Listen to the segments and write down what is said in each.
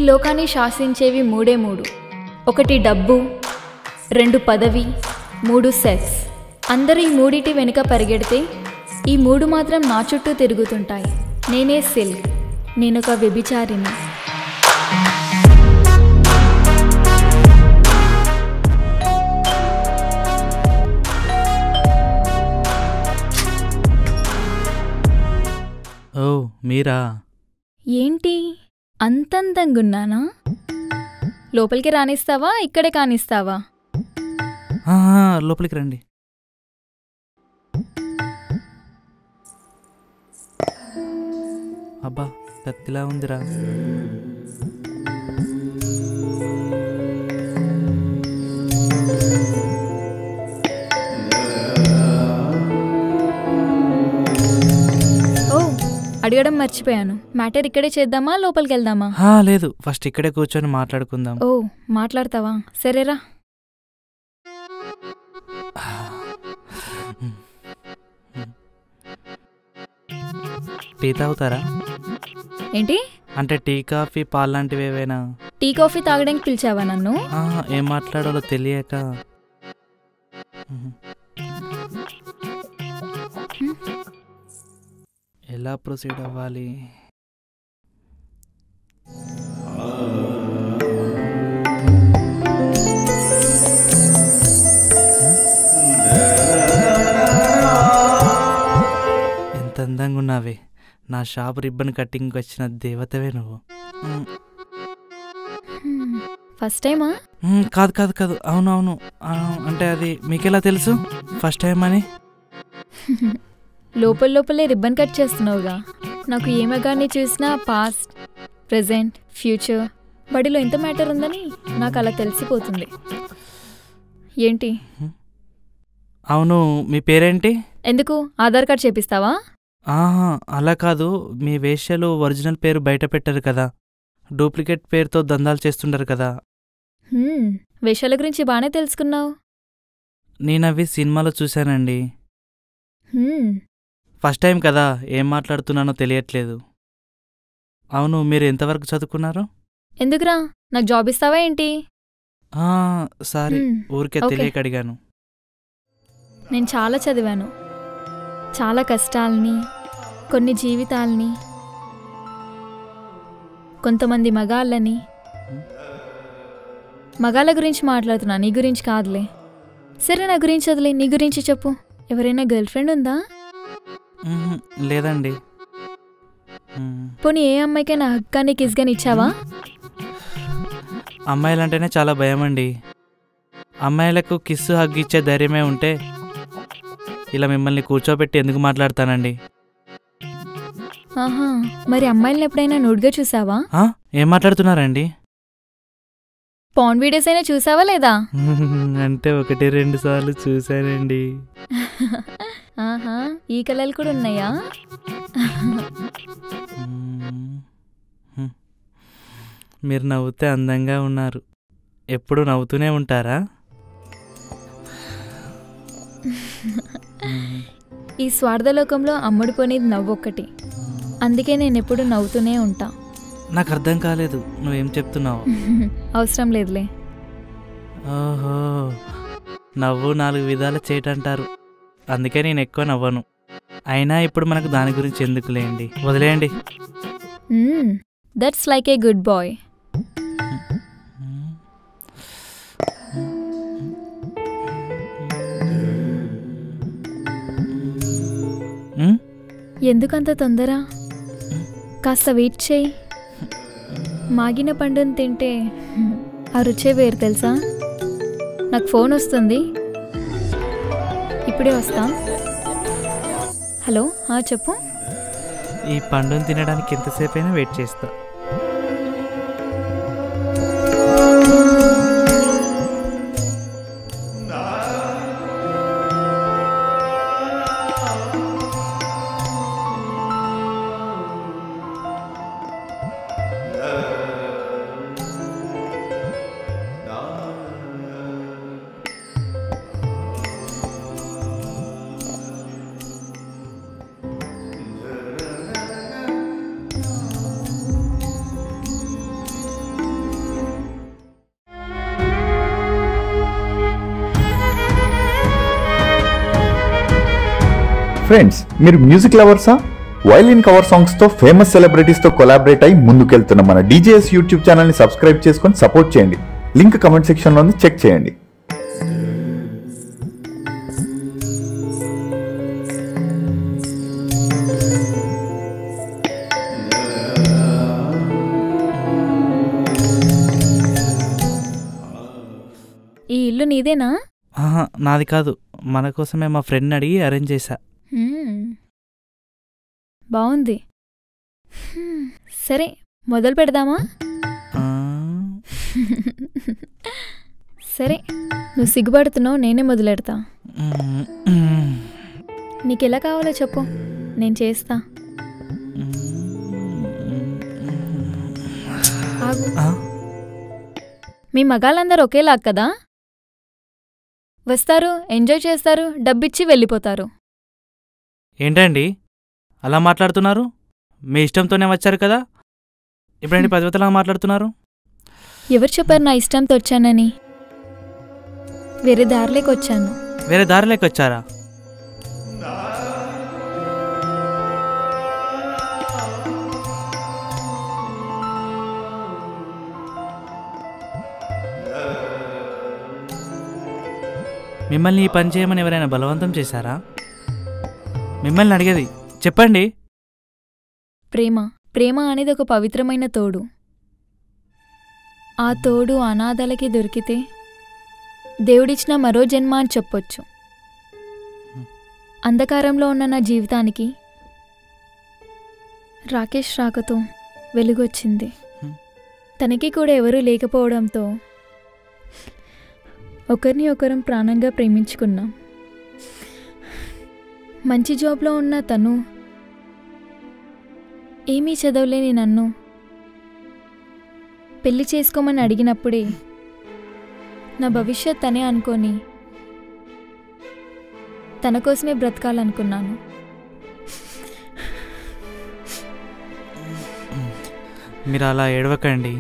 లోకాన్ని శాసించేవి మూడే మూడు ఒకటి డబ్బు రెండు పదవి మూడు సెక్స్ అందరూ ఈ మూడిటి వెనుక పరిగెడితే ఈ మూడు మాత్రం నా చుట్టూ తిరుగుతుంటాయి నేనే సిల్క్ నేనొక వ్యభిచారిని ఓ మీరా ఏంటి అంతందంగున్నానా లోపలికి రానిస్తావా ఇక్కడే కానిస్తావా ఆ, లోపలికి రండి అబ్బా కత్తిలా ఉందిరా ఓ అడగడం మర్చిపోయాను మ్యాటర్ ఇక్కడే చేద్దామా లోపలికి వెళ్దామా ఆ, లేదు ఫస్ట్ ఇక్కడే కూర్చొని మాట్లాడుకుందాం ఓ మాట్లాడతావా సరేరా టీ తాగుతారా ఏంటి అంటే టీ కాఫీ పాలు లాంటివి ఏవైనా టీ కాఫీ తాగడానికి పిలిచావా నన్ను ఆ, ఏం మాట్లాడాలో తెలియక ఎలా ప్రొసీడ్ అవ్వాలి ఎంత అందంగా ఉన్నావే నా షాప్ రిబ్బన్ కటింగ్కి వచ్చిన దేవతవే నువ్వు మ్, హ్మ్. ఫస్ట్ టైమా మ్, కాదు కాదు కాదు అవును అవును ఆ, అంటే అది మీకెలా తెలుసు ఫస్ట్ టైం అని లోపల లోపలే రిబ్బన్ కట్ చేస్తున్నావుగా నాకు ఏ మగాన్ని చూసినా పాస్ట్ ప్రజెంట్ ఫ్యూచర్ బడిలో ఎంత మ్యాటర్ ఉందని నాకు అలా తెలిసిపోతుంది ఏంటి అవును మీ పేరేంటి ఎందుకు ఆధార్ కార్డ్ చేపిస్తావా ఆహా అలా కాదు మీ వేశ్యలు ఒరిజినల్ పేరు బయట పెట్టరు కదా డూప్లికేట్ పేరుతో దందాలు చేస్తుంటారు కదా హ్మ్, వేషాల గురించి బాగానే తెలుసుకున్నావు నేను అవి సినిమాలో చూశానండి హ్మ్, ఫస్ట్ టైం కదా ఏం మాట్లాడుతున్నానో తెలియట్లేదు అవును మీరు ఎంతవరకు చదువుకున్నారు ఎందుకురా నాకు జాబ్ ఇస్తావా ఏంటి ఆ, సారీ హ్మ్, ఊరికే ఓకే. తెలియక అడిగాను నేను చాలా చదివాను చాలా కష్టాల్ని కొన్ని జీవితాల్ని కొంతమంది మగాళ్ళని మగాళ్ళ గురించి మాట్లాడుతున్నా నీ గురించి కాదులే సరే నా గురించి వదిలే నీ గురించి చెప్పు ఎవరైనా గర్ల్ ఫ్రెండ్ ఉందా మ్మ్, లేదండి మ్మ్. పోనీ ఏ అమ్మాయికైనా హక్కాని కిస్గాని ఇచ్చావా అమ్మాయిలంటేనే చాలా భయం అండి అమ్మాయిలకు కిస్సు హగ్ ఇచ్చే ధైర్యమే ఉంటే ఇలా మిమ్మల్ని కూర్చోబెట్టి ఎందుకు మాట్లాడతానండి ఆహా మరి అమ్మాయిలను ఎప్పుడైనా నుడిగా చూసావా ఆ? ఏం మాట్లాడుతున్నారండి పాన్ వీడియోస్ అయినా చూసావా లేదా అంటే ఒకటి రెండు సార్లు చూశానండి ఆహా ఈ కళలు కూడా ఉన్నాయా మ్మ్. హ్మ్. మీరు నవ్వుతే అందంగా ఉన్నారు ఎప్పుడు నవ్వుతూనే ఉంటారా మ్మ్. ఈ స్వార్థలోకంలో అమ్ముడుపోనేది నవ్వొక్కటి అందుకే నేను ఎప్పుడు నవ్వుతూనే ఉంటా నాకు అర్థం కాలేదు నువ్వేం చెప్తున్నావు అవసరం లేదులే ఓహో నవ్వు నాలుగు విధాలు చేయటంటారు అందుకే నేను ఎక్కువ నవ్వను అయినా ఇప్పుడు మనకు దాని గురించి ఎందుకులేండి వదిలేయండి that's like a good boy hmm? ఎందుకంత తొందర కాస్త వెయిట్ చేయి మాగిన పండుని తింటే ఆ రుచే వేరు తెలుసా నాకు ఫోన్ వస్తుంది ఇప్పుడే వస్తా హలో ఆ, చెప్పు ఈ పండుని తినడానికి ఎంతసేపు అయినా వెయిట్ చేస్తా ఫ్రెండ్స్ మీరు మ్యూజిక్ లవర్సా వైలిన్ కవర్ సాంగ్స్ తో ఫేమస్ సెలబ్రిటీస్ తో కొలాబరేట్ అయి ముందుకెళ్తున్న మన డీజేఎస్ యూట్యూబ్ ఛానల్ ని సబ్స్క్రైబ్ చేసుకొని సపోర్ట్ చేయండి లింక్ కమెంట్ సెక్షన్ లో ఉంది చెక్ చేయండి ఈ ఇల్లు నీదేనా ఆహా, నాది కాదు మన కోసమే మా ఫ్రెండ్ని అడిగి అరేంజ్ చేశా హ్మ్. బాగుంది హ్మ్. సరే మొదలు పెడదామా ఆ, సరే నువ్వు సిగ్గుపడుతున్నావు నేనే మొదలెడతా మ్, మ్, నీకు ఎలా కావాలో చెప్పు నేను చేస్తా ఆగు ఆ, మీ మగాళ్ళందరూ ఒకేలా కదా వస్తారు ఎంజాయ్ చేస్తారు డబ్బిచ్చి వెళ్ళిపోతారు ఏంటండి అలా మాట్లాడుతున్నారు మీ ఇష్టంతోనే వచ్చారు కదా ఇప్పుడేంటి పదివతలా మాట్లాడుతున్నారు ఎవరు చెప్పారు నా ఇష్టంతో వచ్చానని వేరే దారిలోకి వచ్చాను వేరే దారిలోకి వచ్చారా మిమ్మల్ని ఈ పని చేయమని ఎవరైనా బలవంతం చేశారా మిమ్మల్ని అడిగేది చెప్పండి ప్రేమ ప్రేమ అనేది ఒక పవిత్రమైన తోడు ఆ తోడు అనాథలకి దొరికితే దేవుడిచ్చిన మరో జన్మ అని చెప్పొచ్చు అంధకారంలో ఉన్న నా జీవితానికి రాకేష్ రాకతో వెలుగొచ్చింది హ్మ్. తనకి కూడా ఎవరూ లేకపోవడంతో ఒకరిని ఒకరం ప్రాణంగా ప్రేమించుకున్నాం మంచి జాబ్లో ఉన్న తను ఏమీ చదవలేని నన్ను పెళ్లి చేసుకోమని అడిగినప్పుడే నా భవిష్యత్ తనే అనుకొని తన కోసమే బ్రతకాలనుకున్నాను మీరు అలా ఏడవకండి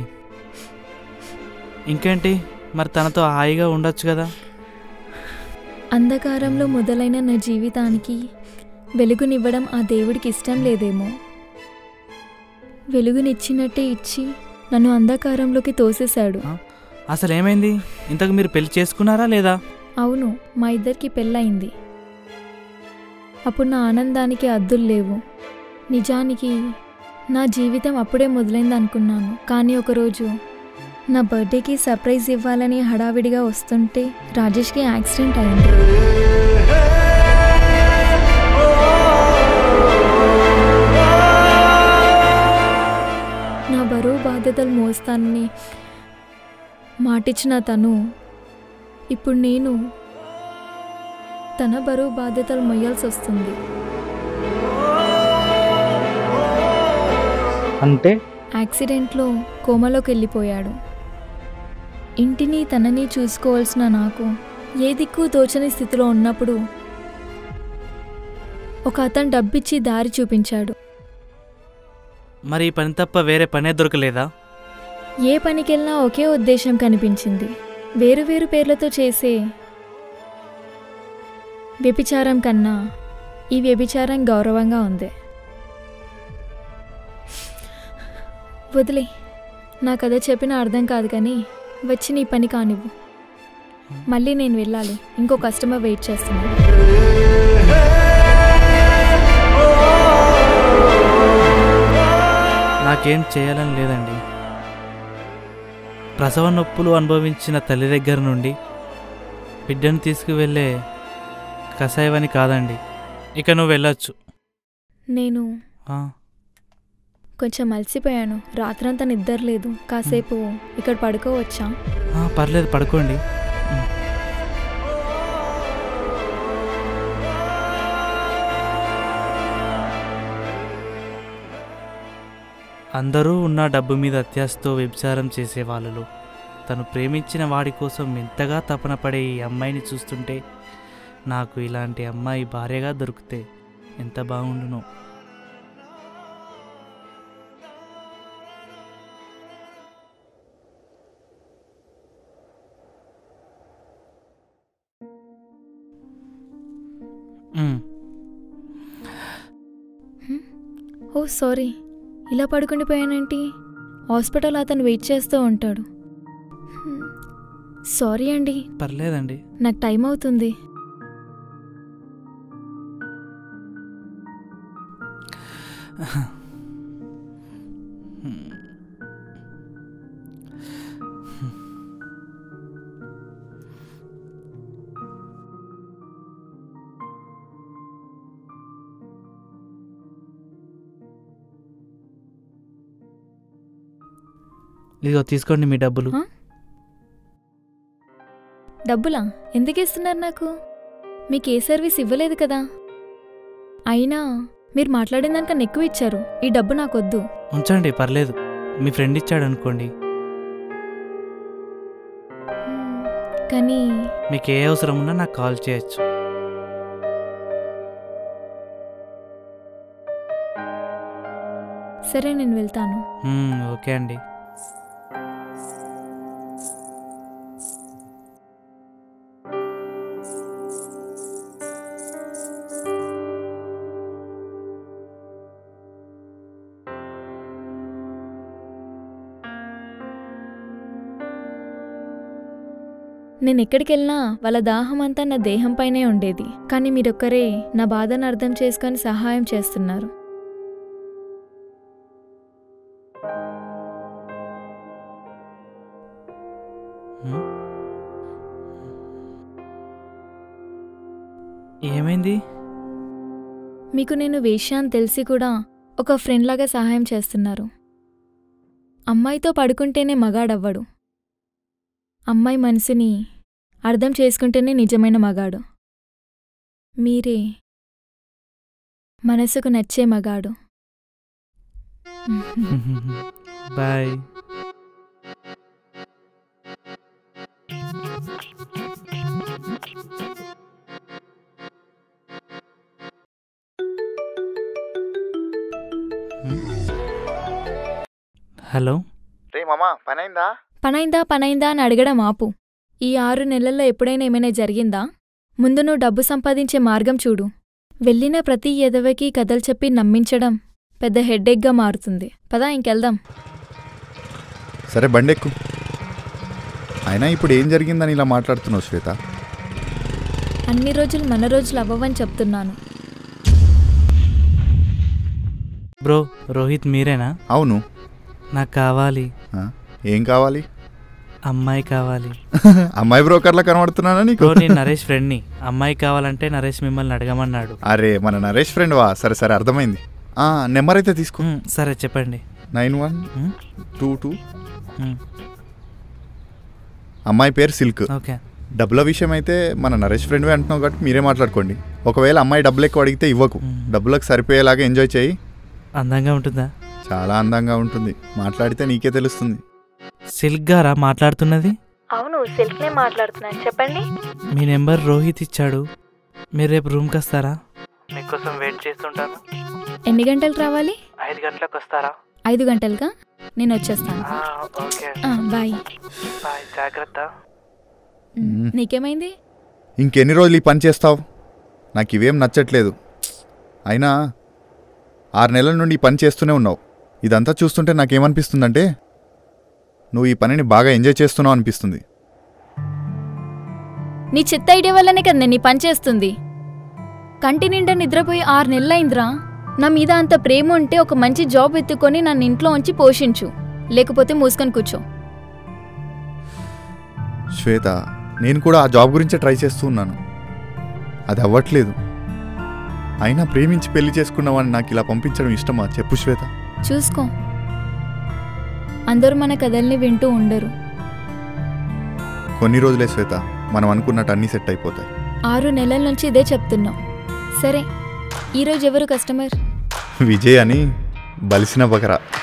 ఇంకేంటి మరి తనతో హాయిగా ఉండొచ్చు కదా అంధకారంలో మొదలైన నా జీవితానికి వెలుగునివ్వడం ఆ దేవుడికి ఇష్టం లేదేమో వెలుగునిచ్చినట్టే ఇచ్చి నన్ను అంధకారంలోకి తోసేశాడు అసలు ఏమైంది ఇంతకు మీరు పెళ్లి చేసుకున్నారా లేదా అవును మా ఇద్దరికి పెళ్ళయింది అప్పుడు నా ఆనందానికి అద్దులు లేవు నిజానికి నా జీవితం అప్పుడే మొదలైంది అనుకున్నాను కానీ ఒకరోజు నా బర్త్డేకి సర్ప్రైజ్ ఇవ్వాలని హడావిడిగా వస్తుంటే రాజేష్కి యాక్సిడెంట్ అయింది నా బరువు బాధ్యతలు మోస్తానని మాటిచ్చిన తను ఇప్పుడు నేను తన బరువు బాధ్యతలు మొయ్యాల్సి వస్తుంది అంటే యాక్సిడెంట్లో కోమలోకి వెళ్ళిపోయాడు ఇంటిని తనని చూసుకోవాల్సిన నాకు ఏ దిక్కు తోచని స్థితిలో ఉన్నప్పుడు ఒక అతను డబ్బిచ్చి దారి చూపించాడు మరి ఈ పని తప్ప వేరే పనే దొరకలేదా ఏ పనికెళ్ళినా ఒకే ఉద్దేశం కనిపించింది వేరు వేరు పేర్లతో చేసే వ్యభిచారం కన్నా ఈ వ్యభిచారం గౌరవంగా ఉంది వదిలే నా కథ చెప్పిన అర్థం కాదు కానీ వచ్చి నీ పని కానివ్వు మళ్ళీ నేను వెళ్ళాలి ఇంకో కస్టమర్ వెయిట్ చేస్తున్నాను నాకేం చేయాలని లేదండి ప్రసవ నొప్పులు అనుభవించిన తల్లి దగ్గర నుండి బిడ్డను తీసుకువెళ్ళే కషాయవని కాదండి ఇక నువ్వు వెళ్ళొచ్చు నేను ఆ, కొంచెం అలసిపోయాను రాత్రంతా నిద్ర లేదు కాసేపు ఇక్కడ పడుకోవచ్చా ఆ, పర్లేదు పడుకోండి ఉమ్. అందరూ ఉన్న డబ్బు మీద అత్యాశతో వ్యభిచారం చేసే వాళ్ళు తను ప్రేమించిన వాడి కోసం ఎంతగా తపన పడే ఈ అమ్మాయిని చూస్తుంటే నాకు ఇలాంటి అమ్మాయి భార్యగా దొరికితే ఎంత బాగుండునో ఉమ్. ఓ సారీ ఇలా పడుకుండిపోయానేంటి హాస్పిటల్ అతను వెయిట్ చేస్తూ ఉంటాడు హ్మ్. సారీ అండి పర్లేదండి నాకు టైం అవుతుంది ఇదిగో తీసుకోండి మీ డబ్బులు హ? డబ్బులా ఎందుకు ఇస్తున్నారు నాకు మీకు ఏ సర్వీస్ ఇవ్వలేదు కదా అయినా మీరు మాట్లాడిన దానికన్నా ఎక్కువ ఇచ్చారు ఈ డబ్బు నాకొద్దు ఉంచండి పర్లేదు మీ ఫ్రెండ్ ఇచ్చాడు అనుకోండి హ్మ్. కానీ మీకు ఏ అవసరం ఉన్నా నాకు కాల్ చేయొచ్చు సరే నేను వెళ్తాను మ్మ్, ఓకే అండి నేను ఎక్కడికి వెళ్ళినా వాళ్ళ దాహం అంతా నా దేహంపైనే ఉండేది కానీ మీరొక్కరే నా బాధను అర్థం చేసుకొని సహాయం చేస్తున్నారు మ్మ్. ఏమైంది మీకు నేను వేశ్యా అని తెలిసి కూడా ఒక ఫ్రెండ్ లాగా సహాయం చేస్తున్నారు అమ్మాయితో పడుకుంటేనే మగాడవ్వడు అమ్మాయి మనసుని అర్థం చేసుకుంటేనే నిజమైన మగాడు మీరే మనసుకు నచ్చే మగాడు బాయ్ హలో రే మామా పని అయిందా పనైందా పనైందా అని అడగడం ఆపు ఈ ఆరు నెలల్లో ఎప్పుడైనా ఏమైనా జరిగిందా ముందు నువ్వు డబ్బు సంపాదించే మార్గం చూడు వెళ్ళిన ప్రతి ఎదవకి కథలు చెప్పి నమ్మించడం పెద్ద హెడ్డేక్గా మారుతుంది పదా ఇంకెళ్దాం సరే బండెక్కు అయినా ఇప్పుడు ఏం జరిగిందని ఇలా మాట్లాడుతున్నావు శ్వేత అన్ని రోజులు మన రోజులు అవ్వవని చెప్తున్నాను బ్రో రోహిత్ మీరేనా అవును నాకు కావాలి ఆ, ఏం కావాలి అమ్మాయి కావాలి అమ్మాయి బ్రోకర్లా కనబడుతున్నానా నీకు బ్రో నేను నరేష్ ఫ్రెండ్ని అమ్మాయి కావాలంటే నరేష్ మిమ్మల్ని అడగమన్నాడు అరే మన నరేష్ ఫ్రెండ్ వా సరే సరే అర్థమైంది ఆ, నెంబర్ అయితే తీసుకో మ్మ్, సరే చెప్పండి nine one hmm, two two hmm, అమ్మాయి పేరు సిల్క్ ఓకే డబ్బుల విషయం అయితే మన నరేష్ ఫ్రెండ్వే అంటున్నావు కాబట్టి మీరే మాట్లాడుకోండి ఒకవేళ అమ్మాయి డబ్బులు ఎక్కువ అడిగితే ఇవ్వకు మ్మ్. డబ్బులకు సరిపోయేలాగా ఎంజాయ్ చేయి అందంగా ఉంటుందా చాలా అందంగా ఉంటుంది మాట్లాడితే నీకే తెలుస్తుంది సిల్క్ గారా మాట్లాడుతున్నది అవును సిల్క్నే మాట్లాడుతున్నాను చెప్పండి మీ నెంబర్ రోహిత్ ఇచ్చాడు మీరు రేపు రూమ్కి వస్తారా మీకోసం వెయిట్ చేస్తుంటాను ఎన్ని గంటలు రావాలి ఐదు గంటలకు వస్తారా ఐదు గంటలుగా నేను వచ్చేస్తాను ఓకే ఆ, బాయ్ బాయ్ జాగ్రత్త ఉమ్, మ్మ్. నీకేమైంది ఇంకెన్ని రోజులు ఈ పని చేస్తావు నాకు ఇవేం నచ్చట్లేదు అయినా ఆరు నెలల నుండి ఈ పని చేస్తూనే ఉన్నావు ఇదంతా చూస్తుంటే నాకేమనిపిస్తుందంటే నువ్వు ఈ పనిని బాగా ఎంజాయ్ చేస్తున్నావు అనిపిస్తుంది నీ చెత్త ఐడియా వల్లనే కదా నేను ఈ పని చేస్తుంది కంటి నిండా నిద్రపోయి ఆరు నెలలైందిరా నా మీద అంత ప్రేమ ఉంటే ఒక మంచి జాబ్ ఎత్తుకొని నన్ను ఇంట్లో ఉంచి పోషించు లేకపోతే మూసుకొని కూర్చో శ్వేత నేను కూడా ఆ జాబ్ గురించే ట్రై చేస్తూ ఉన్నాను అది అవ్వట్లేదు అయినా ప్రేమించి పెళ్లి చేసుకున్నవాడిని నాకు ఇలా పంపించడం ఇష్టమా చెప్పు శ్వేత చూసుకో అందరూ మన కథల్ని వింటూ ఉండరు కొన్ని రోజులే శ్వేత మనం అనుకున్నట్టు అన్నీ సెట్ అయిపోతాయి ఆరు నెలల నుంచి ఇదే చెప్తున్నావు సరే ఈరోజు ఎవరు కస్టమర్ విజయ్ అని బలిసిన బకరా